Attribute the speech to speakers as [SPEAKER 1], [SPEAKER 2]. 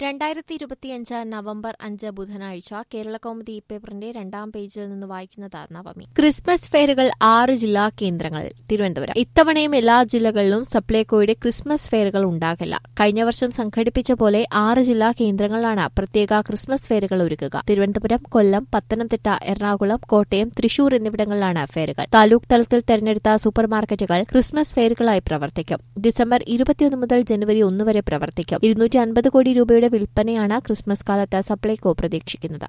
[SPEAKER 1] രണ്ടായിരത്തി ഇരുപത്തിയഞ്ച് നവംബർ അഞ്ച് ബുധനാഴ്ച കേരള കൗമുദി പേപ്പറിന്റെ രണ്ടാം പേജിൽ നിന്ന് വായിക്കുന്നത് നവമി ക്രിസ്മസ് ഫെയറുകൾ ആറ് ജില്ലാ കേന്ദ്രങ്ങളിൽ തിരുവനന്തപുരം ഇത്തവണയും എല്ലാ ജില്ലകളിലും സപ്ലൈകോയുടെ ക്രിസ്മസ് ഫെയറുകൾ ഉണ്ടാകില്ല കഴിഞ്ഞ വർഷം സംഘടിപ്പിച്ച പോലെ ആറ് ജില്ലാ കേന്ദ്രങ്ങളിലാണ് പ്രത്യേക ക്രിസ്മസ് ഫെയറുകൾ ഒരുക്കുക തിരുവനന്തപുരം കൊല്ലം പത്തനംതിട്ട എറണാകുളം കോട്ടയം തൃശൂർ എന്നിവിടങ്ങളിലാണ് ഫെയറുകൾ താലൂക്ക് തലത്തിൽ തെരഞ്ഞെടുത്ത സൂപ്പർ മാർക്കറ്റുകൾ ക്രിസ്മസ് ഫെയറുകളായി പ്രവർത്തിക്കും ഡിസംബർ ഇരുപത്തിയൊന്ന് മുതൽ ജനുവരി ഒന്ന് വരെ പ്രവർത്തിക്കും ഇരുന്നൂറ്റി അൻപത് കോടി രൂപയുടെ വിൽപ്പനയാണ് ക്രിസ്മസ് കാലത്ത് സപ്ലൈകോ പ്രതീക്ഷിക്കുന്നത്